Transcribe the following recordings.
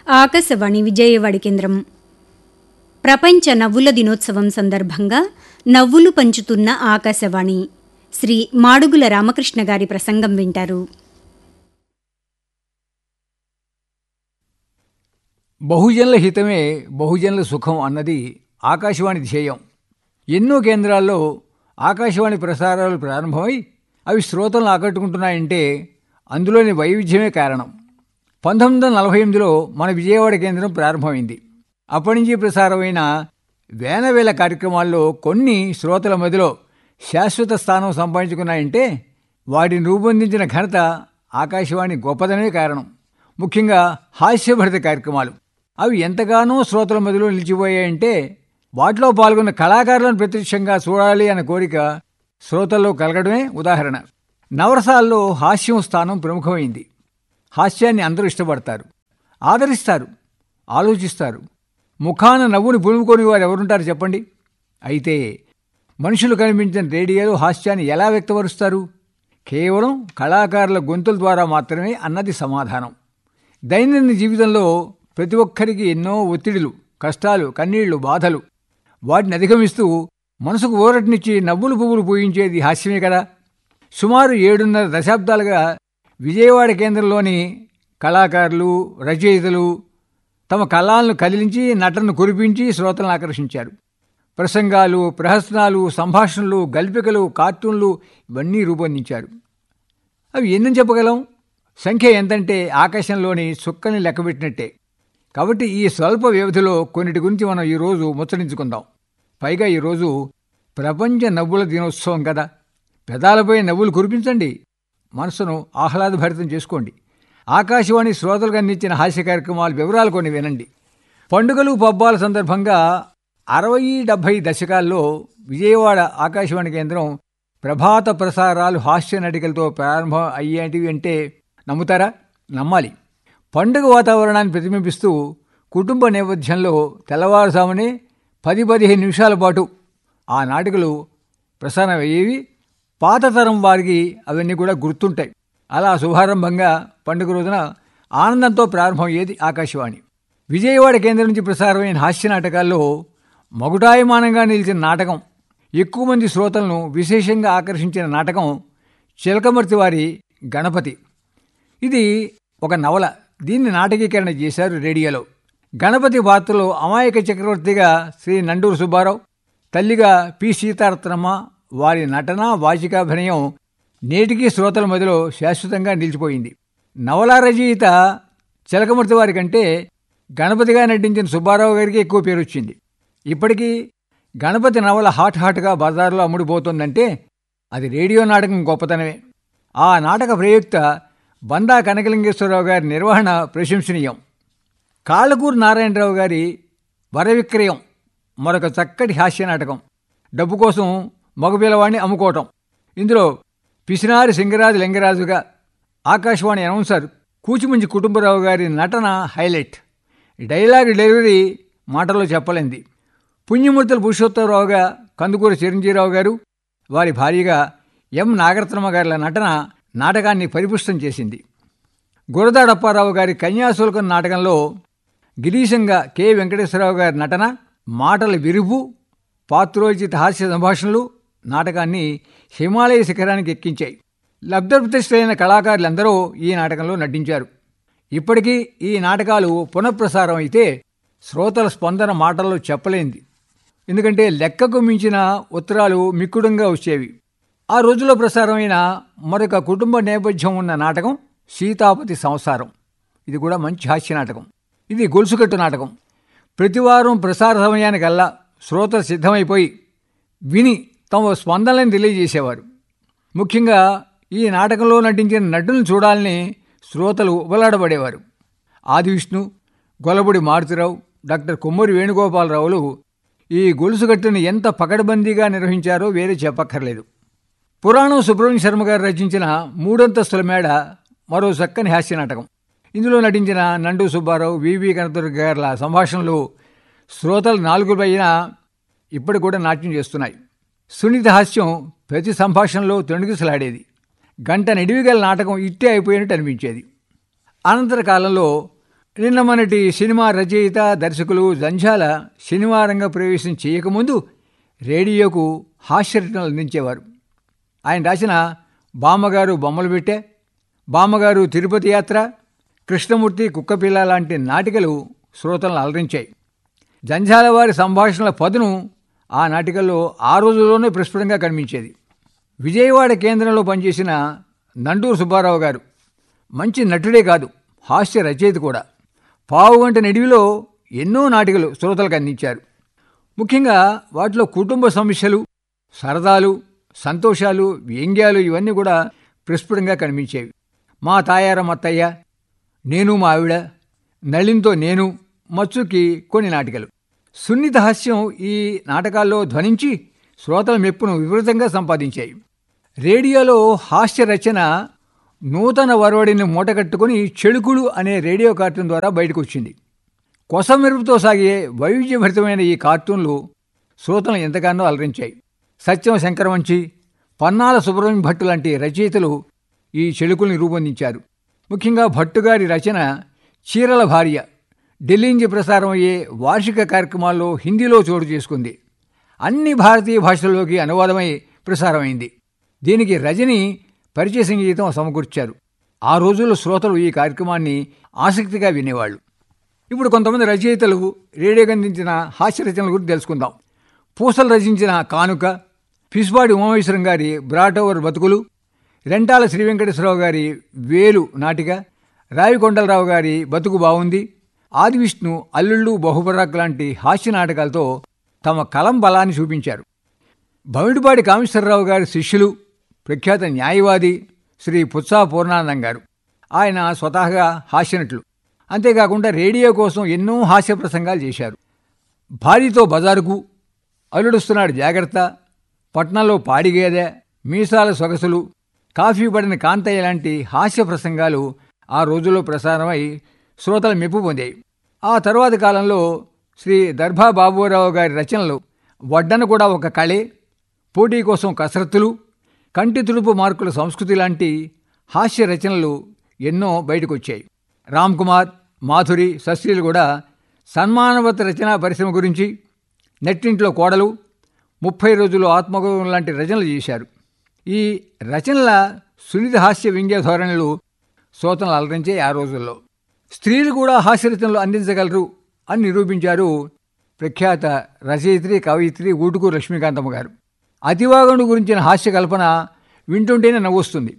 ఆకాశవాణి విజయవాడ కేంద్రం ప్రపంచ నవ్వుల దినోత్సవం సందర్భంగా నవ్వులు పంచుతున్న ఆకాశవాణి శ్రీ మాడుగుల రామకృష్ణ గారి ప్రసంగం వింటారు బహుజనుల హితమే బహుజనుల సుఖం అన్నది ఆకాశవాణి ధ్యేయం ఎన్నో కేంద్రాల్లో ఆకాశవాణి ప్రసారాలు ప్రారంభమై అవి శ్రోతలను ఆకట్టుకుంటున్నాయంటే అందులోని వైవిధ్యమే కారణం పంతొమ్మిది వందల నలభై ఎనిమిదిలో మన విజయవాడ కేంద్రం ప్రారంభమైంది అప్పటి నుంచి ప్రసారమైన వేల కార్యక్రమాల్లో కొన్ని శ్రోతల మధ్యలో శాశ్వత స్థానం సంపాదించుకున్నాయంటే వాటిని రూపొందించిన ఘనత ఆకాశవాణి గొప్పదనే కారణం ముఖ్యంగా హాస్యభరిత కార్యక్రమాలు అవి ఎంతగానో శ్రోతల మధ్యలో నిలిచిపోయాయంటే వాటిలో పాల్గొన్న కళాకారులను ప్రత్యక్షంగా చూడాలి అన్న కోరిక శ్రోతల్లో కలగడమే ఉదాహరణ నవరసాల్లో హాస్యం స్థానం ప్రముఖమైంది హాస్యాన్ని అందరూ ఇష్టపడతారు ఆదరిస్తారు ఆలోచిస్తారు ముఖాన నవ్వుని పులుముకొని వారు ఎవరుంటారు చెప్పండి అయితే మనుషులు కనిపించిన రేడియోలో హాస్యాన్ని ఎలా వ్యక్తపరుస్తారు కేవలం కళాకారుల గొంతుల ద్వారా మాత్రమే అన్నది సమాధానం దైనందిన జీవితంలో ప్రతి ఒక్కరికి ఎన్నో ఒత్తిడులు కష్టాలు కన్నీళ్లు బాధలు వాటిని అధిగమిస్తూ మనసుకు ఊరటనిచ్చి నవ్వులు పువ్వులు పూయించేది హాస్యమే కదా సుమారు ఏడున్నర దశాబ్దాలుగా విజయవాడ కేంద్రంలోని కళాకారులు రచయితలు తమ కళాలను కదిలించి నటనను కురిపించి శ్రోతలను ఆకర్షించారు ప్రసంగాలు ప్రహసనాలు సంభాషణలు గల్పికలు కార్టూన్లు ఇవన్నీ రూపొందించారు అవి ఎన్ని చెప్పగలం సంఖ్య ఎంతంటే ఆకాశంలోని చుక్కని లెక్కబెట్టినట్టే కాబట్టి ఈ స్వల్ప వ్యవధిలో కొన్నిటి గురించి మనం ఈరోజు ముచ్చరించుకుందాం పైగా ఈరోజు ప్రపంచ నవ్వుల దినోత్సవం కదా పెదాలపై నవ్వులు కురిపించండి మనసును ఆహ్లాదభరితం చేసుకోండి ఆకాశవాణి శ్రోతలకు అందించిన హాస్య కార్యక్రమాల వివరాలు కొన్ని వినండి పండుగలు పబ్బాల సందర్భంగా అరవై డెబ్భై దశకాల్లో విజయవాడ ఆకాశవాణి కేంద్రం ప్రభాత ప్రసారాలు హాస్య నటికలతో ప్రారంభం అయ్యేటివి అంటే నమ్ముతారా నమ్మాలి పండుగ వాతావరణాన్ని ప్రతిబింబిస్తూ కుటుంబ నేపథ్యంలో తెల్లవారుజామునే పది పదిహేను నిమిషాల పాటు ఆ నాటికలు ప్రసారం అయ్యేవి పాత తరం వారికి అవన్నీ కూడా గుర్తుంటాయి అలా శుభారంభంగా పండుగ రోజున ఆనందంతో ప్రారంభమయ్యేది ఆకాశవాణి విజయవాడ కేంద్రం నుంచి ప్రసారమైన హాస్య నాటకాల్లో మగుటాయమానంగా నిలిచిన నాటకం ఎక్కువ మంది శ్రోతలను విశేషంగా ఆకర్షించిన నాటకం చిలకమర్తి వారి గణపతి ఇది ఒక నవల దీన్ని నాటకీకరణ చేశారు రేడియోలో గణపతి పాత్రలో అమాయక చక్రవర్తిగా శ్రీ నండూరు సుబ్బారావు తల్లిగా పి సీతారత్నమ్మ వారి నటన వాచికాభినయం నేటికీ శ్రోతల మధ్యలో శాశ్వతంగా నిలిచిపోయింది నవల రచయిత చిలకమూర్తి వారి కంటే గణపతిగా నటించిన సుబ్బారావు గారికి ఎక్కువ పేరు వచ్చింది ఇప్పటికీ గణపతి నవల హాట్ హాట్గా బజార్లో అమ్ముడుపోతుందంటే అది రేడియో నాటకం గొప్పతనమే ఆ నాటక ప్రయుక్త బందా కనకలింగేశ్వరరావు గారి నిర్వహణ ప్రశంసనీయం కాళ్ళకూరు నారాయణరావు గారి వరవిక్రయం మరొక చక్కటి హాస్య నాటకం డబ్బు కోసం మగపిల్లవాడిని అమ్ముకోవటం ఇందులో పిసినారి సింగరాజు లింగరాజుగా ఆకాశవాణి అనౌన్సర్ కూచిమంచి కుటుంబరావు గారి నటన హైలైట్ డైలాగ్ డెలివరీ మాటల్లో చెప్పలేంది పుణ్యమూర్తుల పురుషోత్తమరావుగా కందుకూరు చిరంజీవిరావు గారు వారి భార్యగా ఎం నాగరత్నమ్మ గారి నటన నాటకాన్ని పరిపుష్టం చేసింది గురదాడప్పారావు గారి కన్యాశుల్కం నాటకంలో గిరీశంగా కె వెంకటేశ్వరరావు గారి నటన మాటల విరుపు పాత్రోచిత హాస్య సంభాషణలు నాటకాన్ని హిమాలయ శిఖరానికి ఎక్కించాయి లబ్ధప్రతిష్ఠైన కళాకారులందరూ ఈ నాటకంలో నటించారు ఇప్పటికీ ఈ నాటకాలు పునఃప్రసారం అయితే శ్రోతల స్పందన మాటల్లో చెప్పలేంది ఎందుకంటే లెక్కకు మించిన ఉత్తరాలు మిక్కుడంగా వచ్చేవి ఆ రోజుల్లో ప్రసారమైన మరొక కుటుంబ నేపథ్యం ఉన్న నాటకం సీతాపతి సంసారం ఇది కూడా మంచి హాస్య నాటకం ఇది గొలుసుకట్టు నాటకం ప్రతివారం ప్రసార సమయానికల్లా శ్రోతలు సిద్ధమైపోయి విని తమ స్పందనలను తెలియజేసేవారు ముఖ్యంగా ఈ నాటకంలో నటించిన నటులను చూడాలని శ్రోతలు ఉబలాడబడేవారు ఆది విష్ణు గొలబుడి మారుతిరావు డాక్టర్ కొమ్మరి వేణుగోపాలరావులు ఈ గొలుసుగట్టును ఎంత పకడ్బందీగా నిర్వహించారో వేరే చెప్పక్కర్లేదు పురాణం సుబ్రహ్మణ్య శర్మ గారు రచించిన మూడంతస్తుల మేడ మరో చక్కని హాస్య నాటకం ఇందులో నటించిన నండు సుబ్బారావు వివి కనదుర్గ గారుల సంభాషణలు శ్రోతలు నాలుగు పైన ఇప్పటి కూడా నాట్యం చేస్తున్నాయి సునీత హాస్యం ప్రతి సంభాషణలో తొణికిసలాడేది గంట నిడివిగల నాటకం ఇట్టే అయిపోయినట్టు అనిపించేది అనంతర కాలంలో నిన్న మనటి సినిమా రచయిత దర్శకులు జంఝాల సినిమా రంగ ప్రవేశం చేయకముందు రేడియోకు హాస్యరచనలు అందించేవారు ఆయన రాసిన బామ్మగారు బొమ్మలు పెట్టే బామ్మగారు తిరుపతి యాత్ర కృష్ణమూర్తి కుక్కపిల్ల లాంటి నాటికలు శ్రోతలను అలరించాయి జంఝాల వారి సంభాషణల పదును ఆ నాటికల్లో ఆ రోజుల్లోనే ప్రస్ఫుటంగా కనిపించేది విజయవాడ కేంద్రంలో పనిచేసిన నండూరు సుబ్బారావు గారు మంచి నటుడే కాదు హాస్య రచయిత కూడా పావుగంట నిడివిలో ఎన్నో నాటికలు శ్రోతలకు అందించారు ముఖ్యంగా వాటిలో కుటుంబ సమస్యలు సరదాలు సంతోషాలు వ్యంగ్యాలు ఇవన్నీ కూడా ప్రస్ఫుటంగా కనిపించేవి మా తాయారం అత్తయ్య నేను మా ఆవిడ నళింతో నేను మచ్చుకి కొన్ని నాటికలు సున్నిత హాస్యం ఈ నాటకాల్లో ధ్వనించి శ్రోతల మెప్పును విపరీతంగా సంపాదించాయి రేడియోలో హాస్య రచన నూతన వరవడిని మూటగట్టుకుని చెడుకుడు అనే రేడియో కార్టూన్ ద్వారా బయటకు వచ్చింది కొసమెరుపుతో సాగే వైవిధ్యభరితమైన ఈ కార్టూన్లు శ్రోతలను ఎంతగానో అలరించాయి సత్యం శంకరవంచి పన్నాల సుబ్రహ్మణ్యం భట్టు లాంటి రచయితలు ఈ చెడుకుల్ని రూపొందించారు ముఖ్యంగా భట్టుగారి రచన చీరల భార్య ఢిల్లీ నుంచి ప్రసారం అయ్యే వార్షిక కార్యక్రమాల్లో హిందీలో చోటు చేసుకుంది అన్ని భారతీయ భాషల్లోకి అనువాదమై ప్రసారమైంది దీనికి రజని పరిచయ సంగీతం సమకూర్చారు ఆ రోజుల్లో శ్రోతలు ఈ కార్యక్రమాన్ని ఆసక్తిగా వినేవాళ్ళు ఇప్పుడు కొంతమంది రచయితలు రేడియోకి అందించిన హాస్య రచనల గురించి తెలుసుకుందాం పూసలు రచించిన కానుక పిస్బాడి ఉమామేశ్వరం గారి బ్రాటోవర్ బతుకులు రెంటాల శ్రీ వెంకటేశ్వరరావు గారి వేలు నాటిక రావికొండలరావు గారి బతుకు బాగుంది ఆదివిష్ణు అల్లుళ్ళు బహుబరాక్ లాంటి హాస్య నాటకాలతో తమ కలం బలాన్ని చూపించారు భవిడిపాడి కామేశ్వరరావు గారి శిష్యులు ప్రఖ్యాత న్యాయవాది శ్రీ పుత్సా పూర్ణానందం గారు ఆయన స్వతహాగా హాస్యనటులు అంతేకాకుండా రేడియో కోసం ఎన్నో హాస్య ప్రసంగాలు చేశారు భార్యతో బజారుకు అల్లుడుస్తున్నాడు జాగ్రత్త పట్నంలో పాడిగేదె మీసాల సొగసులు కాఫీ పడిన కాంతయ్య లాంటి హాస్య ప్రసంగాలు ఆ రోజుల్లో ప్రసారమై శ్రోతల మెప్పు పొందాయి ఆ తరువాతి కాలంలో శ్రీ దర్భా బాబురావు గారి రచనలు వడ్డన కూడా ఒక కళే పోటీ కోసం కసరత్తులు కంటి తుడుపు మార్కుల సంస్కృతి లాంటి హాస్య రచనలు ఎన్నో బయటకొచ్చాయి రామ్ కుమార్ మాధురి శస్త్రీలు కూడా సన్మానవత రచనా పరిశ్రమ గురించి నెట్టింట్లో కోడలు ముప్పై రోజులు ఆత్మగౌరవం లాంటి రచనలు చేశారు ఈ రచనల సున్నిత హాస్య వ్యంగ్య ధోరణులు శ్రోతలు అలరించే ఆ రోజుల్లో స్త్రీలు కూడా హాస్య రచనలు అందించగలరు అని నిరూపించారు ప్రఖ్యాత రచయిత్రి కవయిత్రి ఊటుకు లక్ష్మీకాంతమ్మ గారు అతివాగుడు గురించిన హాస్య కల్పన వింటుంటేనే నవ్వొస్తుంది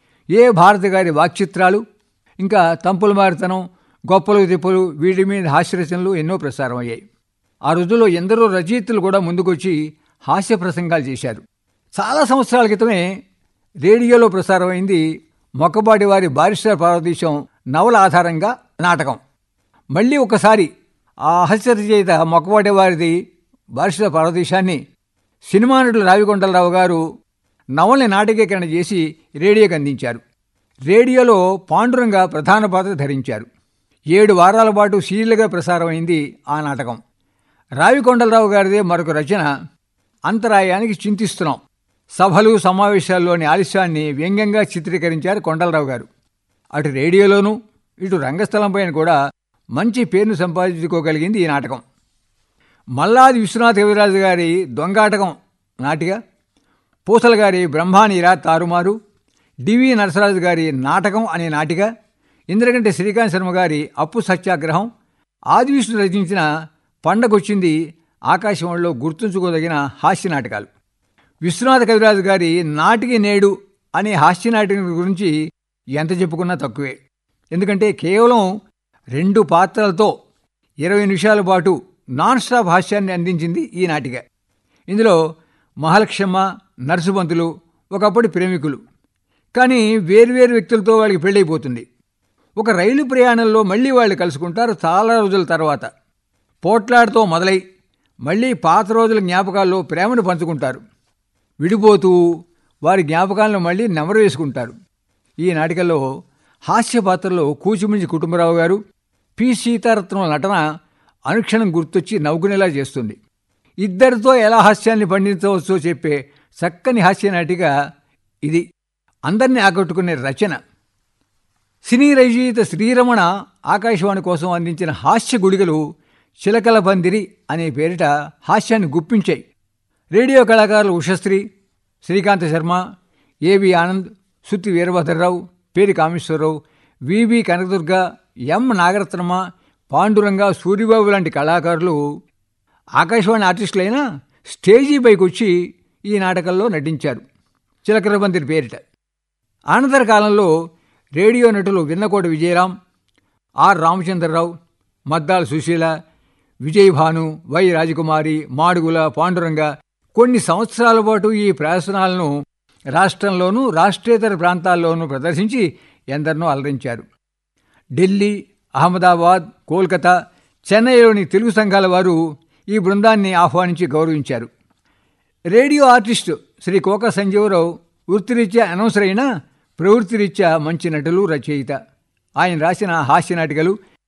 ఏ భారతి గారి వాక్చిత్రాలు ఇంకా తంపుల మారితనం గొప్పలు తిప్పలు వీటి మీద హాస్య రచనలు ఎన్నో ప్రసారం అయ్యాయి ఆ రోజుల్లో ఎందరో రచయితలు కూడా ముందుకొచ్చి హాస్య ప్రసంగాలు చేశారు చాలా సంవత్సరాల క్రితమే రేడియోలో ప్రసారమైంది మొక్కపాటి వారి బారిస్టర్ పార్వతీశం నవల ఆధారంగా నాటకం మళ్ళీ ఒకసారి ఆ హాస్య రచయిత మొక్కపాటి వారిది బారిస్టర్ పార్వతీశాన్ని సినిమా నటులు రావికొండలరావు గారు నవల్ని నాటకీకరణ చేసి రేడియోకి అందించారు రేడియోలో పాండురంగ ప్రధాన పాత్ర ధరించారు ఏడు వారాల పాటు సీరియల్గా ప్రసారమైంది ఆ నాటకం రావికొండలరావు గారిదే మరొక రచన అంతరాయానికి చింతిస్తున్నాం సభలు సమావేశాల్లోని ఆలస్యాన్ని వ్యంగ్యంగా చిత్రీకరించారు కొండలరావు గారు అటు రేడియోలోనూ ఇటు రంగస్థలంపైన కూడా మంచి పేరును సంపాదించుకోగలిగింది ఈ నాటకం మల్లాది విశ్వనాథ కవిరాజు గారి దొంగాటకం నాటిక పూసల గారి బ్రహ్మానీరా తారుమారు డివి నరసరాజు గారి నాటకం అనే నాటిక ఇంద్రగంటి శ్రీకాంత్ శర్మ గారి అప్పు సత్యాగ్రహం ఆదివిష్ణు రచించిన పండగొచ్చింది ఆకాశవాణిలో గుర్తుంచుకోదగిన హాస్య నాటకాలు విశ్వనాథ కవిరాజు గారి నాటికి నేడు అనే హాస్య నాటకం గురించి ఎంత చెప్పుకున్నా తక్కువే ఎందుకంటే కేవలం రెండు పాత్రలతో ఇరవై నిమిషాల పాటు నాన్ స్టాప్ హాస్యాన్ని అందించింది ఈ నాటిక ఇందులో మహాలక్ష్మ నర్సుబంతులు ఒకప్పటి ప్రేమికులు కానీ వేర్వేరు వ్యక్తులతో వాళ్ళకి పెళ్ళైపోతుంది ఒక రైలు ప్రయాణంలో మళ్ళీ వాళ్ళు కలుసుకుంటారు చాలా రోజుల తర్వాత పోట్లాడుతో మొదలై మళ్ళీ పాత రోజుల జ్ఞాపకాల్లో ప్రేమను పంచుకుంటారు విడిపోతూ వారి జ్ఞాపకాలను మళ్ళీ నెమరు వేసుకుంటారు ఈ నాటికల్లో హాస్య పాత్రలో కూచిమించి కుటుంబరావు గారు పి సీతారత్నం నటన అనుక్షణం గుర్తొచ్చి నవ్వుకునేలా చేస్తుంది ఇద్దరితో ఎలా హాస్యాన్ని పండించవచ్చో చెప్పే చక్కని హాస్య నాటిక ఇది అందరినీ ఆకట్టుకునే రచన సినీ రచయిత శ్రీరమణ ఆకాశవాణి కోసం అందించిన హాస్య గుడిగలు చిలకల పందిరి అనే పేరిట హాస్యాన్ని గుప్పించాయి రేడియో కళాకారులు ఉషశ్రీ శ్రీకాంత శర్మ ఏవి ఆనంద్ సుత్తి వీరభద్రరావు పేరి కామేశ్వరరావు వివి కనకదుర్గ ఎం నాగరత్నమ్మ పాండురంగ సూర్యబాబు లాంటి కళాకారులు ఆకాశవాణి ఆర్టిస్టులైన స్టేజీ పైకి వచ్చి ఈ నాటకంలో నటించారు చిలకర పందిరి పేరిట అనంతర కాలంలో రేడియో నటులు విన్నకోట విజయరాం ఆర్ రామచంద్రరావు మద్దాల సుశీల విజయభాను వై రాజకుమారి మాడుగుల పాండురంగ కొన్ని సంవత్సరాల పాటు ఈ ప్రదర్శనలను రాష్ట్రంలోనూ రాష్ట్రేతర ప్రాంతాల్లోనూ ప్రదర్శించి ఎందరినో అలరించారు ఢిల్లీ అహ్మదాబాద్ కోల్కతా చెన్నైలోని తెలుగు సంఘాల వారు ఈ బృందాన్ని ఆహ్వానించి గౌరవించారు రేడియో ఆర్టిస్టు శ్రీ కోక సంజీవరావు వృత్తిరీత్యా అనవసరైన ప్రవృత్తిరీత్యా మంచి నటులు రచయిత ఆయన రాసిన హాస్య నాటికలు